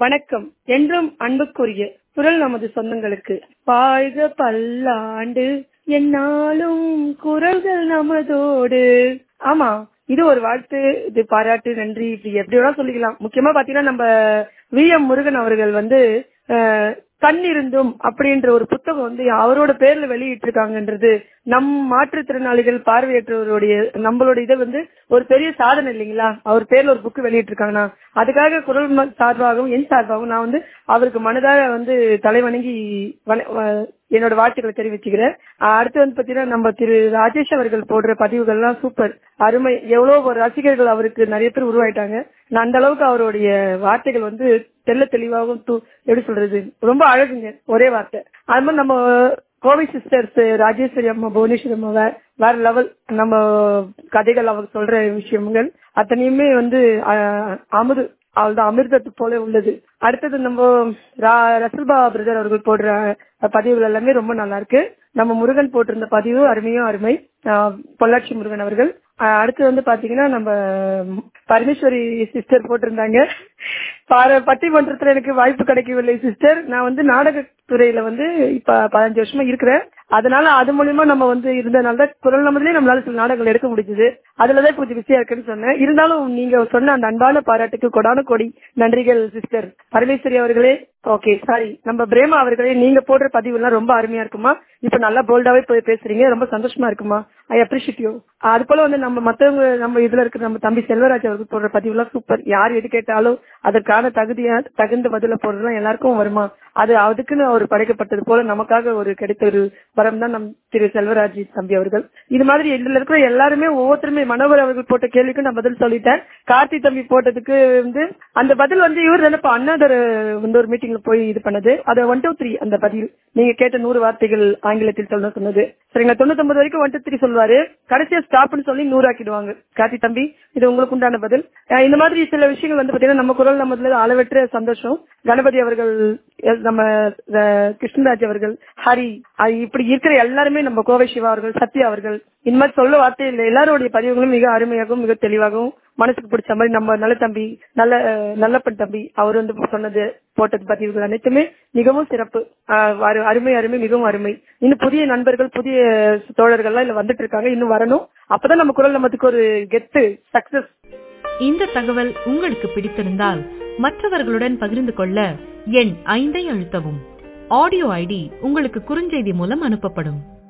வணக்கம் என்றும் அன்புக்குரிய குரல் நமது சொந்தங்களுக்கு வாழ்க பல்லாண்டு என்னாலும் குரல்கள் நமதோடு ஆமா இது ஒரு வாழ்த்து இது பாராட்டு நன்றி இப்படி எப்படி வேணா சொல்லிக்கலாம் முக்கியமா பாத்தீங்கன்னா நம்ம வி எம் முருகன் அவர்கள் வந்து அஹ், கண் இருந்தும் அப்படின்ற ஒரு புத்தகம் வந்து அவரோட பேர்ல வெளியிட்டு இருக்காங்கன்றது நம் மாற்றுத்திறனாளிகள் பார்வையற்றவருடைய நம்மளோட இதை வந்து ஒரு பெரிய சாதனை இல்லைங்களா அவர் பேர்ல ஒரு புக்கு வெளியிட்டு இருக்காங்கன்னா அதுக்காக குரல் ம- சார்பாகவும் என் சார்பாகவும் நான் வந்து அவருக்கு மனதார வந்து தலைவணங்கி வண- வ- என்னோட வாழ்த்துக்களை தெரிவிச்சுக்கிறேன் அஹ் அடுத்து வந்து பாத்தீங்கன்னா நம்ம திரு ராஜேஷ் அவர்கள் போடுற பதிவுகள்லாம் சூப்பர் அருமை எவ்வளவு ஒரு ரசிகர்கள் அவருக்கு நிறைய பேர் உருவாயிட்டாங்க நான் அந்த அளவுக்கு அவருடைய வார்த்தைகள் வந்து தெள்ள தெளிவாகவும் து- எப்படி சொல்றது ரொம்ப அழகுங்க ஒரே வார்த்தை அது மாதிரி நம்ம கோவை சிஸ்டர்ஸ் ராஜேஸ்வரி அம்மா புவனேஸ்வரி அம்மா வே- வேற லெவல் நம்ம கதைகள் அவங்க சொல்ற விஷயங்கள் அத்தனையுமே வந்து அஹ், அமுது அவள்தான் அமிர்தத்து போல உள்ளது அடுத்தது நம்ம ரா- ரசல்பா பிரதர் அவர்கள் போடுற பதிவுகள் எல்லாமே ரொம்ப நல்லா இருக்கு நம்ம முருகன் போட்டிருந்த பதிவு அருமையும் அருமை ஆஹ் பொள்ளாச்சி முருகன் அவர்கள் ஆஹ் அடுத்து வந்து பாத்தீங்கன்னா நம்ம பரமேஸ்வரி சிஸ்டர் போட்டிருந்தாங்க பார- பட்டிமன்றத்துல எனக்கு வாய்ப்பு கிடைக்கவில்லை சிஸ்டர் நான் வந்து நாடக துறையில வந்து இப்ப பதினஞ்சு வருஷமா இருக்கிறேன் அதனால அது மூலியமா நம்ம வந்து இருந்தனால தான் குரல் நமதுலயே நம்மளால சில நாடகங்கள் எடுக்க முடிஞ்சது அதுலதான் கொஞ்சம் பிஸியா இருக்குன்னு சொன்னேன் இருந்தாலும் நீங்க சொன்ன அந்த அன்பான பாராட்டுக்கு கொடான கொடி நன்றிகள் சிஸ்டர் பரமேஸ்வரி அவர்களே ஓகே சாரி நம்ம பிரேமா அவர்களே நீங்க போடுற பதிவு எல்லாம் ரொம்ப அருமையா இருக்குமா இப்ப நல்லா போல்டாவே போய் பேசுறீங்க ரொம்ப சந்தோஷமா இருக்குமா ஐ அப்ரிஷியேட் யூ அது போல வந்து நம்ம மத்தவங்க நம்ம இதுல இருக்கிற நம்ம தம்பி செல்வராஜ் அவர்கள் போடுற பதிவு எல்லாம் சூப்பர் யார் எது கேட்டாலும் அதற்கான தகுதியா தகுந்த பதில போடுறதுலாம் எல்லாருக்கும் வருமா அது அதுக்குன்னு அவர் படைக்கப்பட்டது போல நமக்காக ஒரு கிடைத்த ஒரு வரம் தான் நம் திரு செல்வராஜ் தம்பி அவர்கள் இது மாதிரி இதுல இருக்கிற எல்லாருமே ஒவ்வொருத்தருமே மனோகர் அவர்கள் போட்ட கேள்விக்கு நான் பதில் சொல்லிட்டேன் கார்த்தி தம்பி போட்டதுக்கு வந்து அந்த பதில் வந்து இவர் தானே இப்ப அண்ணாதர் வந்து ஒரு மீட்டிங்ல போய் இது பண்ணது அது ஒன் டூ த்ரீ அந்த பதில் நீங்க கேட்ட நூறு வார்த்தைகள் ஆங்கிலத்தில் சொல்ல சொன்னது சரிங்களா தொண்ணூத்தொன்பது வரைக்கும் ஒன் டூ த்ரீ சொல்லுவாரு கடைசியா ஸ்டாப்னு சொல்லி நூறு ஆக்கிடுவாங்க கார்த்தி தம்பி இது உங்களுக்கு உண்டான பதில் அஹ் இந்த மாதிரி சில விஷயங்கள் வந்து பாத்தீங்கன்னா நம்ம குரல் நம்ம அளவற்ற சந்தோஷம் கணபதி அவர்கள் எல்- நம்ம அஹ், கிருஷ்ணராஜ் அவர்கள் ஹரி அஹ் இப்படி இருக்கிற எல்லாருமே நம்ம கோவை சிவா அவர்கள் சத்யா அவர்கள் இந்த மாதிரி சொல்ல வார்த்தை இல்லை எல்லாருடைய பதிவுகளும் மிக அருமையாகவும் மிக தெளிவாகவும் மனசுக்கு பிடிச்ச மாதிரி நம்ம நல்ல தம்பி நல்ல அஹ், நல்லப்பன் தம்பி அவர் வந்து சொன்னது போட்டது பதிவுகள் அனைத்துமே மிகவும் சிறப்பு அஹ், அரு- அருமை அருமை மிகவும் அருமை இன்னும் புதிய நண்பர்கள் புதிய தோழர்கள்லாம் இல்ல வந்துட்டு இருக்காங்க இன்னும் வரணும் அப்பதான் நம்ம குரல் நமத்துக்கு ஒரு கெத்து சக்சஸ் இந்த தகவல் உங்களுக்கு பிடித்திருந்தால் மற்றவர்களுடன் பகிர்ந்து கொள்ள எண் ஐந்தை அழுத்தவும் ஆடியோ ஐடி உங்களுக்கு குறுஞ்செய்தி மூலம் அனுப்பப்படும்